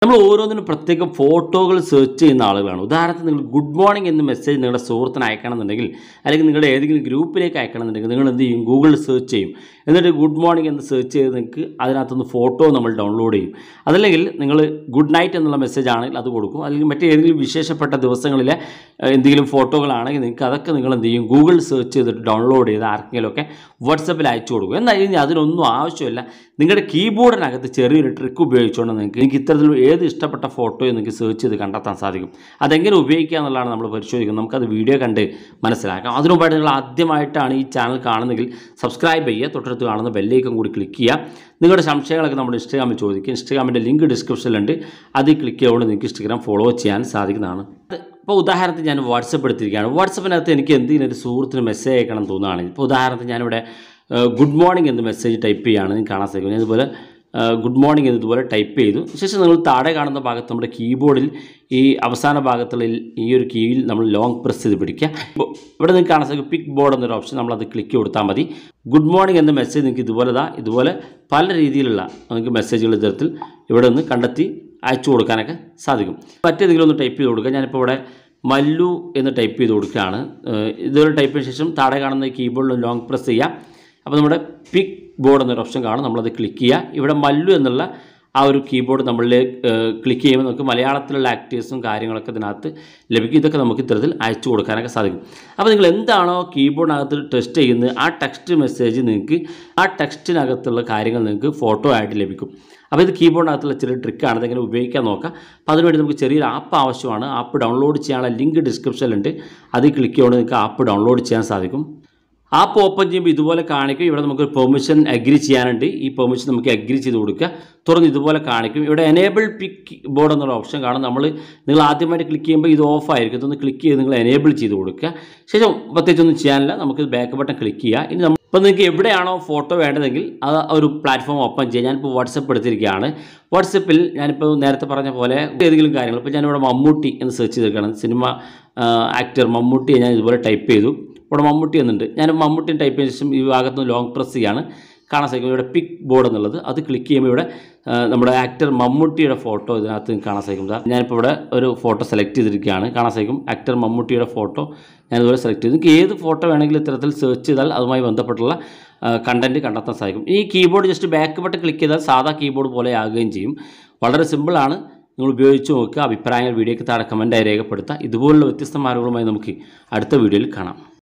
നമ്മൾ ഓരോന്നിനും പ്രത്യേകം ഫോട്ടോകൾ സെർച്ച് ചെയ്യുന്ന ആളുകളാണ് ഉദാഹരണത്തിന് നിങ്ങൾ ഗുഡ് മോർണിംഗ് എന്ന മെസ്സേജ് നിങ്ങളുടെ സുഹൃത്തിന് അയക്കണമെന്നുണ്ടെങ്കിൽ അല്ലെങ്കിൽ നിങ്ങളുടെ ഏതെങ്കിലും ഗ്രൂപ്പിലേക്ക് അയക്കണമെന്നുണ്ടെങ്കിൽ നിങ്ങൾ എന്ത് ചെയ്യും ഗൂഗിളിൽ സെർച്ച് ചെയ്യും എന്നിട്ട് ഗുഡ് മോർണിംഗ് എന്ന് സെർച്ച് ചെയ്ത് നിങ്ങൾക്ക് അതിനകത്തുനിന്ന് ഫോട്ടോ നമ്മൾ ഡൗൺലോഡ് ചെയ്യും അതല്ലെങ്കിൽ നിങ്ങൾ ഗുഡ് നൈറ്റ് എന്നുള്ള മെസ്സേജ് ആണെങ്കിൽ അത് കൊടുക്കും അല്ലെങ്കിൽ മറ്റേതെങ്കിലും വിശേഷപ്പെട്ട ദിവസങ്ങളിലെ ഏഹ്, എന്തെങ്കിലും ഫോട്ടോകളാണെങ്കിൽ നിങ്ങൾക്ക് അതൊക്കെ നിങ്ങൾ എന്ത് ചെയ്യും ഗൂഗിൾ സെർച്ച് ചെയ്തിട്ട് ഡൗൺലോഡ് ചെയ്ത് ആർക്കെങ്കിലുമൊക്കെ വാട്സപ്പിൽ അയച്ചു കൊടുക്കും എന്നാൽ ഇനി അതിനൊന്നും ആവശ്യമില്ല നിങ്ങളുടെ കീബോർഡിനകത്ത് ചെറിയൊരു ട്രിക്ക് ഉപയോഗിച്ചുകൊണ്ട് നിങ്ങൾക്ക് നിങ്ങൾക്ക് ഇത്തരത്തിൽ ഏത് ഇഷ്ടപ്പെട്ട ഫോട്ടോയും നിങ്ങൾക്ക് സെർച്ച് ചെയ്ത് കണ്ടെത്താൻ സാധിക്കും അതെങ്ങനെ ഉപയോഗിക്കുക എന്നുള്ളതാണ് നമ്മൾ പരിശോധിക്കുന്നത് നമുക്കത് വീഡിയോ കണ്ട് മനസ്സിലാക്കാം അതിനുമുമ്പായിട്ട് നിങ്ങൾ ആദ്യമായിട്ടാണ് ഈ ചാനൽ കാണുന്നതെങ്കിൽ സബ്സ്ക്രൈബ് ചെയ്യുക തൊട്ടടുത്ത് കാണുന്ന ബെല്ലേക്കും കൂടി ക്ലിക്ക് ചെയ്യുക നിങ്ങളുടെ സംശയങ്ങളൊക്കെ നമ്മുടെ ഇൻസ്റ്റാഗ്രാമിൽ ചോദിക്കുക ഇൻസ്റ്റാഗ്രാമിൻ്റെ ലിങ്ക് ഡിസ്ക്രിപ്ഷനിലുണ്ട് അതിൽ ക്ലിക്ക് ചെയ്തുകൊണ്ട് നിങ്ങൾക്ക് ഇൻസ്റ്റാഗ്രാം ഫോളോ ചെയ്യാൻ സാധിക്കുന്നതാണ് ഇപ്പോൾ ഉദാഹരണത്തിന് ഞാൻ വാട്സപ്പ് എടുത്തിരിക്കുകയാണ് വാട്സപ്പിനകത്ത് എനിക്ക് എന്തെങ്കിലും ഒരു സുഹൃത്തിന് മെസ്സേജ് അയക്കണം എന്ന് തോന്നുകയാണെങ്കിൽ ഇപ്പോൾ ഉദാഹരണത്തിന് ഞാനിവിടെ ഗുഡ് മോർണിംഗ് എന്ന് മെസ്സേജ് ടൈപ്പ് ചെയ്യുകയാണ് നിങ്ങൾക്ക് കാണാൻ സാധിക്കും ഞാൻ ഇതുപോലെ ഗുഡ് മോർണിംഗ് എന്ന് ഇതുപോലെ ടൈപ്പ് ചെയ്തു ശേഷം നിങ്ങൾ താഴെ കാണുന്ന ഭാഗത്ത് നമ്മുടെ കീബോർഡിൽ ഈ അവസാന ഭാഗത്തുള്ള ഈ ഒരു കീയിൽ നമ്മൾ ലോങ് പ്രസ് ചെയ്ത് പിടിക്കുക ഇപ്പോൾ ഇവിടെ നിങ്ങൾക്ക് കാണാൻ സാധിക്കും പിക്ക് ബോർഡ് എന്നൊരു ഓപ്ഷൻ നമ്മളത് ക്ലിക്ക് കൊടുത്താൽ മതി ഗുഡ് മോർണിംഗ് എന്ന മെസ്സേജ് നിങ്ങൾക്ക് ഇതുപോലെ ദാ ഇതുപോലെ പല രീതിയിലുള്ള നിങ്ങൾക്ക് മെസ്സേജുകൾ ഇത്തരത്തിൽ ഇവിടെ നിന്ന് കണ്ടെത്തി അയച്ചു കൊടുക്കാനൊക്കെ സാധിക്കും മറ്റേതെങ്കിലും ഒന്ന് ടൈപ്പ് ചെയ്ത് കൊടുക്കുക ഞാനിപ്പോൾ ഇവിടെ മല്ലു എന്ന് ടൈപ്പ് ചെയ്ത് കൊടുക്കുകയാണ് ഏഹ് ഇതൊരു ടൈപ്പ് ചെയ്ത ശേഷം താഴെ കാണുന്ന കീബോർഡിൽ ലോങ് പ്രസ് ചെയ്യുക അപ്പോൾ നമ്മുടെ പിക്ക് ബോർഡ് എന്നൊരു ഓപ്ഷൻ കാണും നമ്മളത് ക്ലിക്ക് ചെയ്യുക ഇവിടെ മല്ലു എന്നുള്ള ആ ഒരു കീബോർഡ് നമ്മളിൽ ക്ലിക്ക് ചെയ്യുമ്പോൾ നമുക്ക് മലയാളത്തിലുള്ള ആക്ടേഴ്സും കാര്യങ്ങളൊക്കെ ഇതിനകത്ത് ലഭിക്കും ഇതൊക്കെ നമുക്ക് ഇത്തരത്തിൽ അയച്ചു കൊടുക്കാനൊക്കെ സാധിക്കും അപ്പോൾ നിങ്ങൾ എന്താണോ കീബോർഡിനകത്ത് ടെസ്റ്റ് ചെയ്യുന്നത് ആ ടെക്സ്റ്റ് മെസ്സേജ് നിങ്ങൾക്ക് ആ ടെക്സ്റ്റിനകത്തുള്ള കാര്യങ്ങൾ നിങ്ങൾക്ക് ഫോട്ടോ ആയിട്ട് ലഭിക്കും അപ്പോൾ ഇത് കീബോർഡിനകത്തുള്ള ചെറിയ ട്രിക്കാണ് ഇതെങ്ങനെ ഉപയോഗിക്കാൻ നോക്കാം അപ്പോൾ അതിനുവേണ്ടി നമുക്ക് ചെറിയൊരു ആപ്പ് ആവശ്യമാണ് ആപ്പ് ഡൗൺലോഡ് ചെയ്യാനുള്ള ലിങ്ക് ഡിസ്ക്രിപ്ഷനിലുണ്ട് അതിൽ ക്ലിക്ക് ചെയ്തുകൊണ്ട് നിങ്ങൾക്ക് ആപ്പ് ഡൗൺലോഡ് ചെയ്യാൻ സാധിക്കും ആപ്പ് ഓപ്പൺ ചെയ്യുമ്പോൾ ഇതുപോലെ കാണിക്കും ഇവിടെ നമുക്ക് പെർമിഷൻ അഗ്രി ചെയ്യാനുണ്ട് ഈ പെർമിഷൻ നമുക്ക് അഗ്രി ചെയ്ത് കൊടുക്കുക തുറന്ന് ഇതുപോലെ കാണിക്കും ഇവിടെ എനേബിൾ പിക്ക് ബോർഡ് എന്നുള്ള ഓപ്ഷൻ കാണും നമ്മൾ നിങ്ങൾ ആദ്യമായിട്ട് ക്ലിക്ക് ചെയ്യുമ്പോൾ ഇത് ഓഫ് ആയിരിക്കും ഇതൊന്ന് ക്ലിക്ക് ചെയ്ത് നിങ്ങൾ എനേബിൾ ചെയ്ത് കൊടുക്കുക ശേഷം പ്രത്യേകിച്ചൊന്നും ചെയ്യാനില്ല നമുക്ക് ബാക്ക് ബട്ടൺ ക്ലിക്ക് ചെയ്യുക ഇനി നമ്മൾ ഇപ്പോൾ നിങ്ങൾക്ക് എവിടെയാണോ ഫോട്ടോ വേണ്ടതെങ്കിൽ അത് ഒരു പ്ലാറ്റ്ഫോം ഓപ്പൺ ചെയ്യുക ഞാനിപ്പോൾ വാട്സപ്പ് എടുത്തിരിക്കുകയാണ് വാട്സപ്പിൽ ഞാനിപ്പോൾ നേരത്തെ പറഞ്ഞ പോലെ ഏതെങ്കിലും കാര്യങ്ങൾ ഇപ്പോൾ ഞാനിവിടെ മമ്മൂട്ടി എന്ന് സെർച്ച് ചെയ്തിരിക്കുകയാണ് സിനിമ ആക്ടർ മമ്മൂട്ടിയെ ഞാൻ ഇതുപോലെ ടൈപ്പ് ചെയ്തു ഇവിടെ മമ്മൂട്ടി എന്നുണ്ട് ഞാൻ മമ്മൂട്ടി ടൈപ്പ് ചെയ്ത ശേഷം ഈ ഭാഗത്ത് നിന്ന് ലോങ് പ്രസ് ചെയ്യാണ് കാണാൻ സാധിക്കും ഇവിടെ പിക്ക് ബോർഡ് എന്നുള്ളത് അത് ക്ലിക്ക് ചെയ്യുമ്പോൾ ഇവിടെ ആ, നമ്മുടെ ആക്ടർ മമ്മൂട്ടിയുടെ ഫോട്ടോ ഇതിനകത്ത് നിങ്ങൾക്ക് കാണാൻ സാധിക്കും ദാ ഞാനിപ്പോൾ ഇവിടെ ഒരു ഫോട്ടോ സെലക്ട് ചെയ്തിരിക്കുകയാണ് കാണാൻ സാധിക്കും ആക്ടർ മമ്മൂട്ടിയുടെ ഫോട്ടോ ഞാനിതുപോലെ സെലക്ട് ചെയ്തു നിങ്ങൾക്ക് ഏത് ഫോട്ടോ വേണമെങ്കിലും ഇത്തരത്തിൽ സെർച്ച് ചെയ്താൽ അതുമായി ബന്ധപ്പെട്ടുള്ള കണ്ടൻറ്റ് കണ്ടെത്താൻ സാധിക്കും ഈ keyboard just back button click ചെയ്താൽ സാധാ കീബോർഡ് പോലെ ആകുകയും ചെയ്യും വളരെ സിമ്പിളാണ് നിങ്ങൾ ഉപയോഗിച്ച് നോക്കുക അഭിപ്രായങ്ങൾ വീഡിയോയ്ക്ക് താഴെ കമൻറ്റായി രേഖപ്പെടുത്തുക ഇതുപോലുള്ള വ്യത്യസ്ത മാർഗങ്ങളുമായി നമുക്ക് അടുത്ത വീഡിയോയിൽ കാണാം